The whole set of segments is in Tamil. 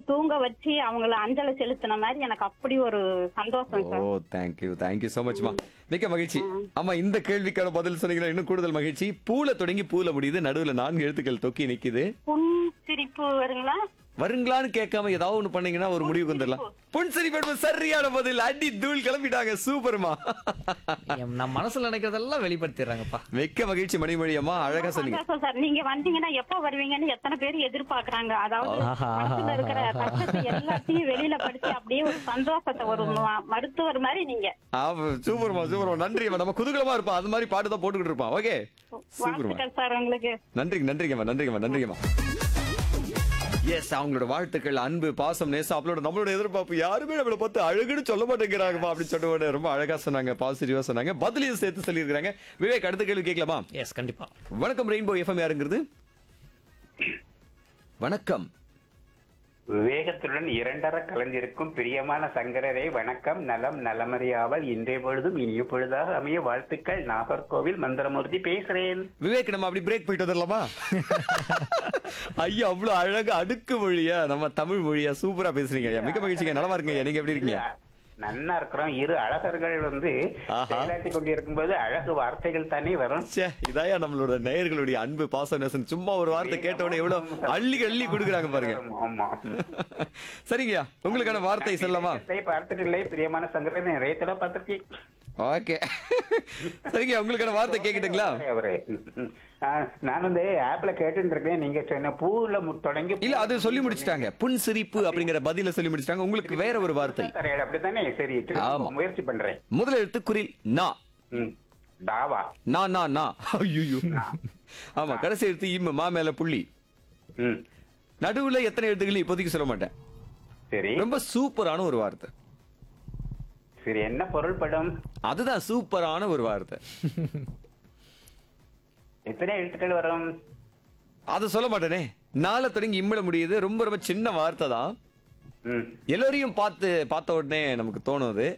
தூங்க வச்சு அவங்கள அஞ்சலி செலுத்தின மாதிரி எனக்கு அப்படி ஒரு சந்தோஷம் ஓ சார் தேங்க்யூ தேங்க்யூ so மச்மா மிக்க மகிழ்ச்சி ஆமா இந்த கேள்விக்கான பதில் சொன்னீங்கன்னா இன்னும் கூடுதல் மகிழ்ச்சி பூல தொடங்கி பூல முடியுது நடுவுல நான்கு எழுத்துக்கள் தொக்கி நிக்குது புன் சிரிப்பு வருங்களா வருங்களான்னு கேட்காம ஏதாவது ஒண்ணு பண்ணீங்கன்னா ஒரு முடிவுக்கு வந்துடலாம் புன்சரி பெண்மை சரியான பதில் அடி தூள் கிளம்பிட்டாங்க சூப்பர்மா எம் நம்ம மனசுல நினைக்கிறதெல்லாம் வெளிப்படுத்திடுறாங்கப்பா மிக்க மகிழ்ச்சி மணிமொழி அம்மா அழகா சொன்னீங்க சந்தோஷம் சார் நீங்க வந்தீங்கன்னா எப்ப வருவீங்கன்னு எத்தனை பேர் எதிர்பார்க்கறாங்க அதாவது ஆஹா. மனசுல இருக்கிற கஷ்டத்தை எல்லாத்தையும் வெளியில படுத்தி அப்படியே ஒரு சந்தோஷத்தை ஒரு ம- மருத்துவர் மாதிரி நீங்க சூப்பர்மா சூப்பர்மா நன்றிம்மா நம்ம குதூகலமா இருப்போம் அது மாதிரி பாட்டு தான் போட்டுக்கிட்டு இருப்போம் ஓகே சூப்பர்மா வாழ்த்துக்கள் சார் உங்களுக்கு நன்றிங்க நன்றிங்கம்மா நன்றிங்கம்மா நன்றிங்கம்மா எஸ் அவங்களோட வாழ்த்துக்கள் அன்பு பாசம் நேசம் அவளோட நம்மளோட எதிர்பார்ப்பு யாருமே நம்மளை பார்த்து அழகுன்னு சொல்ல மாட்டேங்கிறாங்கப்பா அப்படின்னு சொல்லிட்டு ரொம்ப அழகா சொன்னாங்க பாசிட்டிவா சொன்னாங்க பதிலையும் சேர்த்து சொல்லியிருக்காங்க விவேக் அடுத்த கேள்வி கேட்கலாமா எஸ் கண்டிப்பா வணக்கம் ரெயின்போ எஃப்எம் யாருங்கிறது வணக்கம் விவேகத்துடன் இரண்டர கலந்திருக்கும் பிரியமான சங்கரரே வணக்கம் நலம் நலமறியாமல் இன்றைய பொழுதும் இனிய பொழுதாக அமைய வாழ்த்துக்கள் நாகர்கோவில் மந்திரமூர்த்தி பேசுறேன் விவேக் நம்ம அப்படி பிரேக் போயிட்டு வந்துடலாமா ஐயா அவ்வளவு அழகா அடுக்கு மொழியா நம்ம தமிழ் மொழியா சூப்பரா பேசுறீங்க ஐயா மிக்க மகிழ்ச்சிங்க நலமா இருக்கீங்க நீங்க எப்படி இருக்கீங்க நன்னா இருக்கிறோம் இரு அழகர்கள் வந்து ஆஹா. செயலாற்றி கொண்டிருக்கும் போது அழகு வார்த்தைகள் தானே வரும் ச்சே இதாயா நம்மளோட நேயர்களுடைய அன்பு பாசம் நேசம் சும்மா ஒரு வார்த்தை கேட்டவொடனே எவ்வளவு அள்ளி அள்ளி கொடுக்குறாங்க பாருங்க ஆமா சரிங்கய்யா உங்களுக்கான வார்த்தை சொல்லலாமா இதை பார்த்துட்டு பிரியமான சங்கரன் நிறைய தடவை பார்த்திருக்கேன் ஓகே சரிங்க உங்களுக்கான வார்த்தை கேக்கட்டுங்களா அவரு ம், ம். ஆ, நான் வந்து ஆப்ல கேட்டுட்டு இருக்கேன் நீங்க சொன்ன பூல மு- தொடங்கி இல்ல அது சொல்லி முடிச்சிட்டாங்க புன் சிரிப்பு அப்படிங்கிற பதில சொல்லி முடிச்சிட்டாங்க உங்களுக்கு வேற ஒரு வார்த்தை தரையல் அப்படித்தானே சரி திரும்ப ஆமா. முயற்சி பண்றேன் முதல் எழுத்து குறில் நா ம். தாவா நா நா நா ஐயோ ஆமா கடைசி எழுத்து இம்மு மா மேல புள்ளி ம். நடுவுல எத்தனை எழுத்துக்கள் இப்போதைக்கு சொல்ல மாட்டேன் சரி ரொம்ப சூப்பரான ஒரு வார்த்தை சரி என்ன பொருள் படம் அதுதான் சூப்பரான ஒரு வார்த்தை எத்தனை எழுத்துக்கள் வரும் அதை சொல்ல மாட்டேனே நாளை தொடங்கி இம்மிட முடியுது ரொம்ப ரொம்ப சின்ன வார்த்தை தான் ம். எல்லோரையும் பார்த்து பார்த்த உடனே நமக்கு தோணுது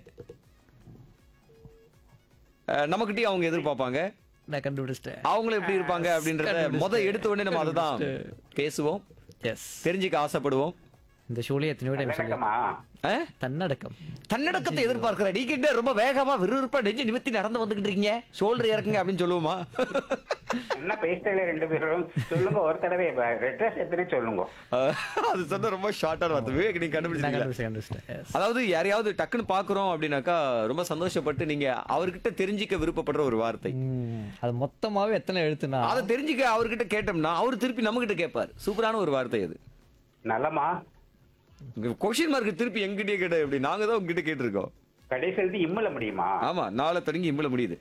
நம்மகிட்டயும் அவங்க எதிர்பார்ப்பாங்க நான் கண்டுபிடிச்சிட்டேன் அவங்களும் எப்படி இருப்பாங்க அப்படின்றத முத எடுத்த உடனே நம்ம அதுதான் பேசுவோம் எஸ் தெரிஞ்சுக்க ஆசைப்படுவோம் இந்த ஷோலயே எத்தனையோ டைம் சொல்லி விளக்கமா ஆ? தன்னடக்கம் தன்னடக்கத்தை எதிர்பார்க்கிற நீ கிட்ட ரொம்ப வேகமா விறுவிறுப்பா நெஞ்சு நிமித்தி நடந்து வந்துகிட்டு இருக்கீங்க ஷோல்டர் இறக்குங்க அப்படின்னு சொல்லுவோமா என்ன பேசுறீங்க ரெண்டு பேரும் சொல்லுங்க ஒரு தடவை ரெட்ரஸ் எத்தனை சொல்லுங்க அஹ், அது சொன்ன ரொம்ப ஷார்ட்டான வார்த்தை விவேக் நீங்க நான் கண்டுபிடிச்சீங்க கண்டுபிடிச்சேன் கண்டுபிடிச்சிட்டேன் எஸ் அதாவது யாரையாவது டக்குன்னு பாக்குறோம் அப்படின்னாக்கா ரொம்ப சந்தோஷப்பட்டு நீங்க அவர்கிட்ட தெரிஞ்சுக்க விருப்பப்படுற ஒரு வார்த்தை ம், அது மொத்தமாவே எத்தனை எழுத்துனா அதை தெரிஞ்சுக்க அவர்கிட்ட கேட்டோம்னா அவர் திருப்பி நம்ம கிட்ட கேட்பார் சூப்பரான ஒரு வார்த்தை அது நலமா கொஸ்டின் மார்க் திருப்பி எங்கிட்டே கேட்ட எப்படி நாங்க தான் உங்ககிட்ட கேட்டிருக்கோம் கடைசி எழுதி இம்மல முடியுமா ஆமா நாளை தொடங்கி இம்பள முடியுது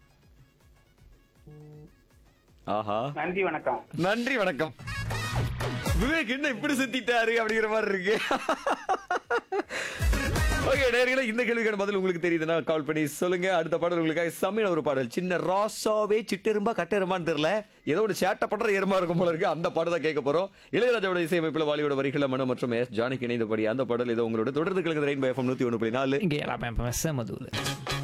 ஆஹா நன்றி வணக்கம் நன்றி வணக்கம் விவேக் என்ன இப்படி சுத்திட்டாரு அப்படிங்கிற மாதிரி இருக்கு ஓகே நேர்களே இந்த கேள்விக்கான பதில் உங்களுக்கு தெரியுதுன்னா கால் பண்ணி சொல்லுங்க அடுத்த பாடல் உங்களுக்காக செம்மையான ஒரு பாடல் சின்ன ராசாவே சிட்டெரும்பா கட்டெருமான்னு தெரியல ஏதோ ஒரு சேட்டை பண்ற எருமா இருக்கும் போல இருக்கு அந்த பாடல் தான் கேட்க போறோம் இளையராஜாவோட இசையமைப்புல வாலியோட வரிகளை மனு மற்றும் எஸ் ஜானகி இணைந்தபடி அந்த பாடல் ஏதோ உங்களோட தொடர்ந்து கிழக்கு ரெயின் பை எஃப்எம் நூத்தி ஒன்று புள்ளி நாலு இங்கே எல்லாமே மதுவில்